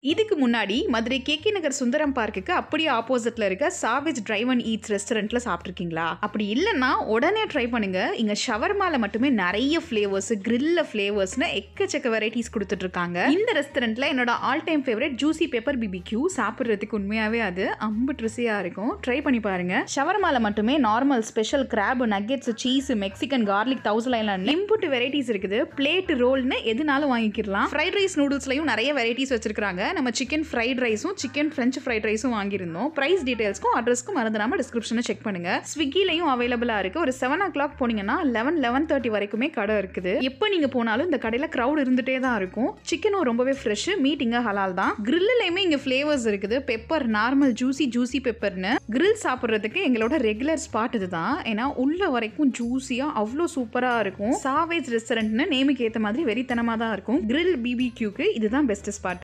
இதுக்கு முன்னாடி மதுரை கேகே நகர் சுந்தரம் பார்க்குக்கு அப்படியே ஆப்போசிட்ல இருக்க சாவேஜ் டிரைவ் அண்ட் ஈட்ஸ் ரெஸ்டாரண்ட்ல சாப்பிட்ருக்கீங்களா அப்படி இல்லைன்னா உடனே ட்ரை பண்ணுங்க இங்க ஷவர்மால மட்டுமே நிறைய ஃப்ளேவர்ஸ் கிரில்ல ஃப்ளேவர்ஸ்னு எக்கச்சக்க வெரைட்டிஸ் கொடுத்துட்டு இருக்காங்க இந்த ரெஸ்டாரண்ட்ல என்னோட all time favourite juicy pepper BBQ சாப்பிட்றதுக்கு உண்மையாவே அது அம்பு ருசியா இருக்கும் ட்ரை பண்ணி பாருங்க ஷவர்மால மட்டுமே normal special crab nuggets cheese Mexican garlic thousand island இம்புட்டு வெரைட்டிஸ் இருக்குது பிளேட் ரோல்னு எதுனாலும் வாங்கிக்கலாம் ஃப்ரைட் ரைஸ் நூடுல்ஸ்லையும் நிறைய வெரைட்டிஸ் வச்சிருக்காங்க நம்ம சிக்கன் ஃப்ரைட் ரைஸும் சிக்கன் ஃப்ரெஞ்ச் ஃப்ரைட் ரைஸும் வாங்கியிருந்தோம் ப்ரைஸ் டீடைல்ஸ்க்கும் அட்ரஸ்க்கும் மறந்துடாம டிஸ்கிரிப்ஷனை செக் பண்ணுங்க ஸ்விக்கிலையும் அவைலபிளா இருக்கு ஒரு செவன் ஓ கிளாக் போனீங்கன்னா லெவன் லெவன் தேர்ட்டி வரைக்குமே கடை இருக்குது எப்போ நீங்க போனாலும் இந்த கடையில க்ரௌட் இருந்துட்டே தான் இருக்கும் சிக்கனும் ரொம்பவே ஃப்ரெஷ் மீட் இங்க ஹலால் தான் கிரில்லையுமே இங்க ஃப்ளேவர்ஸ் இருக்குது பெப்பர் நார்மல் ஜூசி ஜூசி பெப்பர்னு கிரில் சாப்பிட்றதுக்கு எங்களோட ரெகுலர் ஸ்பாட் இதுதான் ஏன்னா உள்ள வரைக்கும் ஜூசியா அவ்வளோ சூப்பரா இருக்கும் சாவேஜ் ரெஸ்டாரண்ட்னு நேமுக்கு ஏத்த மாதிரி வெறித்தனமா தான் இருக்கும் கிரில் பிபிக்யூக்கு இதுதான் பெஸ்ட் ஸ்பாட்